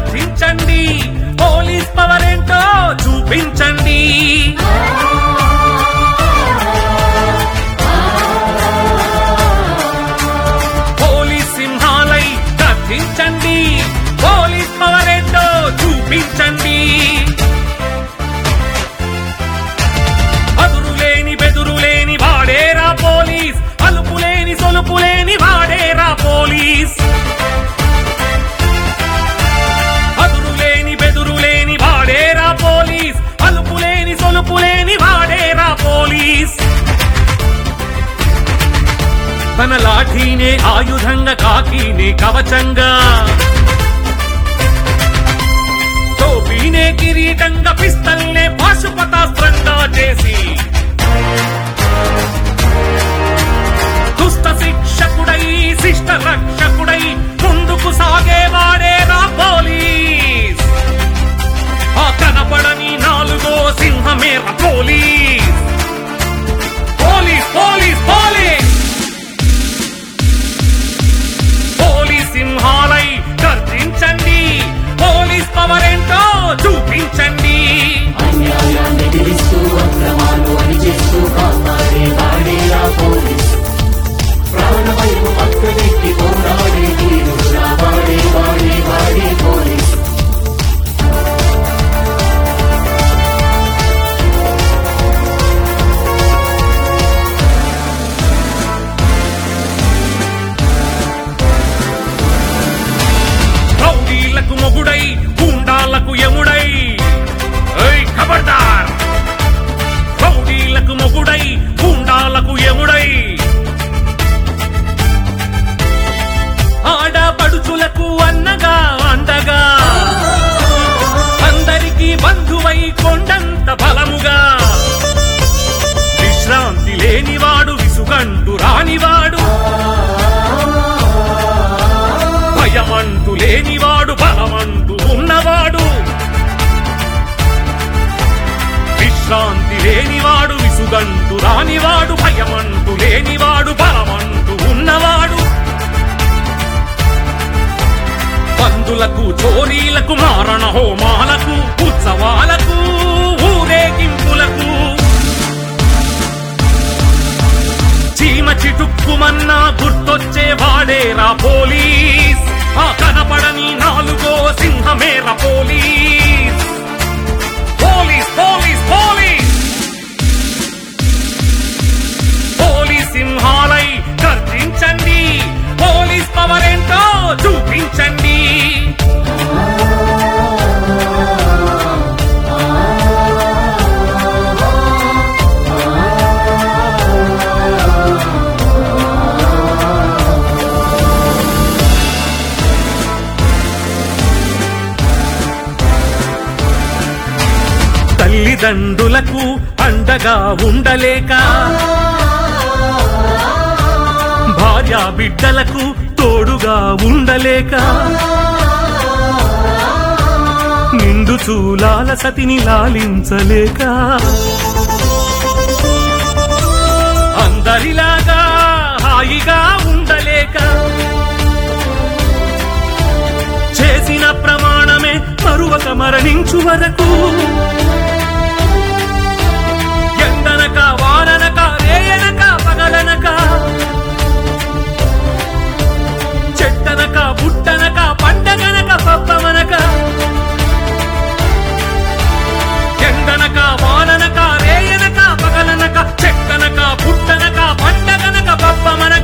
గర్జించండి police power ఏంటో చూపించండి police సింహాలై గర్జించండి పోలీస్ పవర్ ఏంటో చూపించండి అదురులేని బెదురులేని వాడేరా పోలీస్ అలుపులేని సొలుపులేని వాడేరా పోలీస్ అదురులేని బెదురులేని వాడేరా పోలీస్ అలుపులేని సొలుపులేని వాడేరా పోలీస్ తన లాఠీనే ఆయుధంగా కాకీనే కవచంగా టోపీనే కిరీటంగా పిస్తల్నే పాశుపతాస్త్రంగా చేసి దుష్ట శిక్షకుడై శిష్ట రక్షకుడై ముందుకు సాగేవాడేరా పోలీస్ ఆ కనపడని నాలుగో సింహమేర police police police police police సింహాలై గర్జించండి పోలీస్ పవర్ ఏంటో చూపించండి అన్యాయాన్ని ఎదిరిస్తూ అక్రమాలు అణిచేస్తూ కాపాడే వాడేరా పోలీస్ ప్రాణభయం పక్కనెట్టి పోరాడే తీరురా వాడే వాడే వాడే పోలీస్ రౌడీలకు మొగుడై గూండాలకు ఎముడై ఏయ్ ఖబర్దార్ రౌడీలకు మొగుడై గూండాలకు ఎముడై ఆడపడుచులకు అన్నగా అండగా అందరికీ బంధువై కొండంత బలముగా విశ్రాంతి లేనివాడు విసుగంటు రానివాడు భయమంటూ లేనివాడు బలమంటూ ఉన్నవాడు విశ్రాంతి లేనివాడు విసుగంటూ రానివాడు భయమంటూ లేనివాడు బలమంటూ ఉన్నవాడు పందులకు చోరీలకు మారణ హోమాలకు ఉత్సవాలకు ఊరేగింపులకు చీమ చిటుక్కుమన్నా గుర్తొచ్చే వాడేరా పోలీస్ ఆ కనపడని నాలుగో సింహమేరా police police police police police సింహాలై గర్జించండి పోలీస్ పవర్ ఏంటో చూపించండి తల్లిదండ్రులకు అండగా ఉండలేక భార్యా బిడ్డలకు తోడుగా ఉండలేక నిండు చూలాల సతిని లాలించలేక అందరిలాగా హాయిగా ఉండలేక చేసిన ప్రమాణమే మరువక మరణించు వరకు ఎండనక వాననక రేయనక పగలనక చెట్టనక పుట్టనక పండగనక పప్పమనక ఎండనక వాననక రేయనక పగలనక చెట్టనక పుట్టనక పండగనక పప్పమనక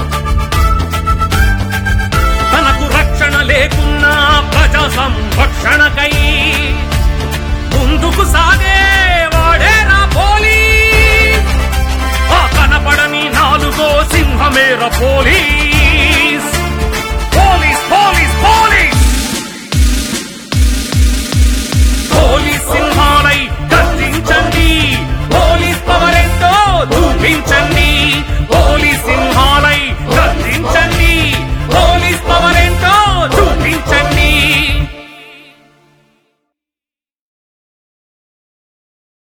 తనకు రక్షణ లేకున్నా ప్రజా సంరక్షణకై ముందుకు సాగే వాడేరా పోలీస్ ఆ కనపడని నాలుగో సింహమేర పోలీస్